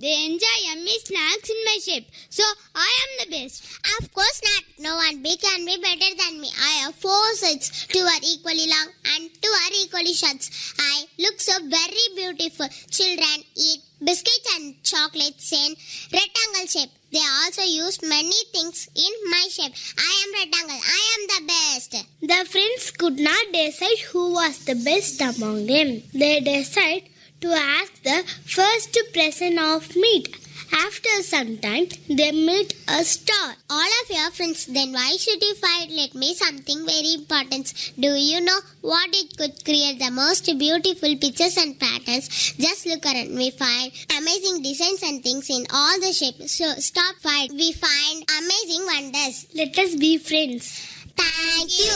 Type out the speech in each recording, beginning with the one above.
They enjoy yummy snacks in my shape. So I am the best. Of course not. No one big can be better than me. I have four sets. Two are equally long and two are equally short. I look so very beautiful. Children eat biscuits and chocolates in rectangle shape. They also use many things in my shape. I am rectangle. I am the best. The friends could not decide who was the best among them. They decided to ask the first present of meat. After some time, they met a star. All of your friends, then why should you fight? Let me something very important. Do you know what it could create the most beautiful pictures and patterns? Just look around. We find amazing designs and things in all the shapes. So stop fight. We find amazing wonders. Let us be friends. Thank you.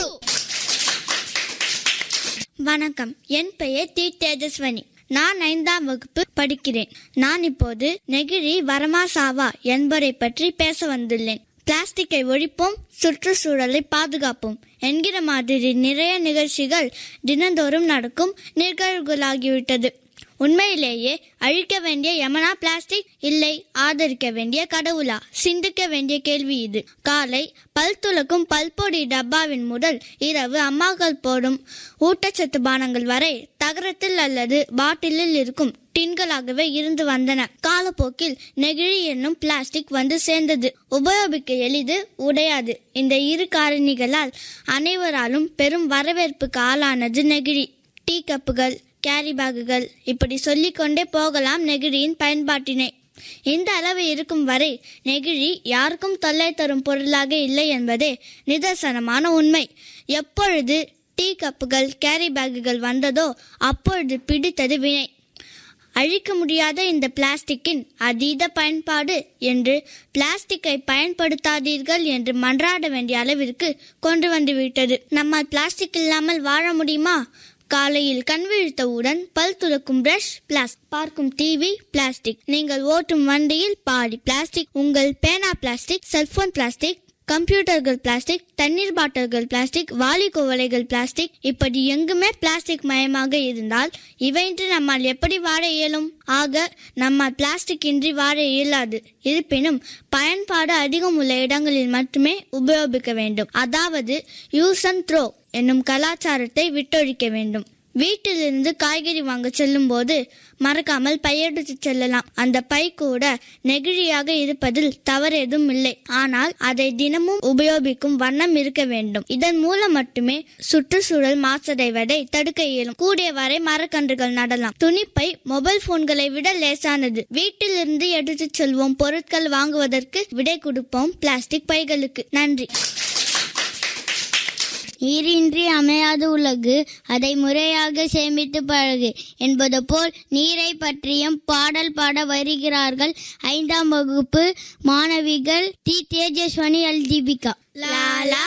வணக்கம் என் பெயர் D தேஜஸ்வனி நான் ஐந்தாம் வகுப்பு படிக்கிறேன் நான் இப்போது நெகிழி வரமா சாவா என்பதை பற்றி பேச வந்துள்ளேன் பிளாஸ்டிக்கை ஒழிப்போம் சுற்றுச்சூழலை பாதுகாப்போம் என்கிற மாதிரி நிறைய நிகழ்ச்சிகள் தினந்தோறும் நடக்கும் நிகழ்வுகளாகிவிட்டது உண்மையிலேயே அழிக்க வேண்டிய யமனா பிளாஸ்டிக் இல்லை ஆதரிக்க வேண்டிய கடவுளா சிந்திக்க வேண்டிய கேள்வி இது காலை பல் துலக்கும் பல்பொடி டப்பாவின் முதல் இரவு அம்மாக்கள் போடும் ஊட்டச்சத்து பானங்கள் வரை தகரத்தில் அல்லது பாட்டிலில் இருக்கும் டின்களாகவே இருந்து வந்தன காலப்போக்கில் நெகிழி என்னும் பிளாஸ்டிக் வந்து சேர்ந்தது உபயோகிக்க எளிது உடையாது இந்த இரு காரணிகளால் அனைவராலும் பெரும் வரவேற்புக்கு ஆளானது நெகிழி டீ கப்புகள் கேரி பேக்குகள் இப்படி சொல்லிக்கொண்டே போகலாம் நெகிழியின் பயன்பாட்டினை இந்த அளவு இருக்கும் வரை நெகிழி யாருக்கும் தொல்லை தரும் பொருளாக இல்லை என்பதே நிதர்சனமான உண்மை எப்பொழுது டீ கப்புகள் கேரி பேக்குகள் வந்ததோ அப்பொழுது பிடித்தது வினை அழிக்க முடியாத இந்த பிளாஸ்டிக்கின் அதீத பயன்பாடு என்று பிளாஸ்டிக்கை பயன்படுத்தாதீர்கள் என்று மன்றாட வேண்டிய அளவிற்கு கொண்டு வந்துவிட்டது நம்மால் பிளாஸ்டிக் இல்லாமல் வாழ முடியுமா காலையில் கண் விழித்தவுடன் பல் துலக்கும் பிரஷ் பிளாஸ் பார்க்கும் டிவி பிளாஸ்டிக் நீங்கள் ஓட்டும் வண்டியில் பாதி பிளாஸ்டிக் உங்கள் பேனா பிளாஸ்டிக் செல்போன் பிளாஸ்டிக் கம்ப்யூட்டர்கள் பிளாஸ்டிக் தண்ணீர் பாட்டில்கள் பிளாஸ்டிக் வாலி குவளைகள் பிளாஸ்டிக் இப்படி எங்குமே பிளாஸ்டிக் மயமாக இருந்தால் இவையின்றி நம்மால் எப்படி வாழ இயலும் ஆக நம்மால் பிளாஸ்டிக் இன்றி வாழ இயலாது இருப்பினும் பயன்பாடு அதிகம் உள்ள இடங்களில் மட்டுமே உபயோகிக்க வேண்டும் அதாவது யூஸ் அண்ட் த்ரோ என்னும் கலாச்சாரத்தை விட்டொழிக்க வேண்டும் வீட்டிலிருந்து காய்கறி வாங்க செல்லும் போது மறக்காமல் பையெடுத்து செல்லலாம் அந்த பை கூட நெகிழியாக இருப்பதில் தவறேதும் இல்லை ஆனால் அதை தினமும் உபயோகிக்கும் வண்ணம் இருக்க வேண்டும் இதன் மூலம் மட்டுமே சுற்றுச்சூழல் மாசடைவதை தடுக்க இயலும் கூடிய வரை மரக்கன்றுகள் நடலாம் துணிப்பை மொபைல் போன்களை விட லேசானது வீட்டிலிருந்து எடுத்துச் செல்வோம் பொருட்கள் வாங்குவதற்கு விடை கொடுப்போம் பிளாஸ்டிக் பைகளுக்கு நன்றி நீரின்றி அமையாது உலகு அதை முறையாக சேமித்து பழகு என்பது போல் நீரை பற்றியும் பாடல் பாட வருகிறார்கள் ஐந்தாம் வகுப்பு மாணவிகள் டி தேஜஸ்வனி எல் தீபிகா லாலா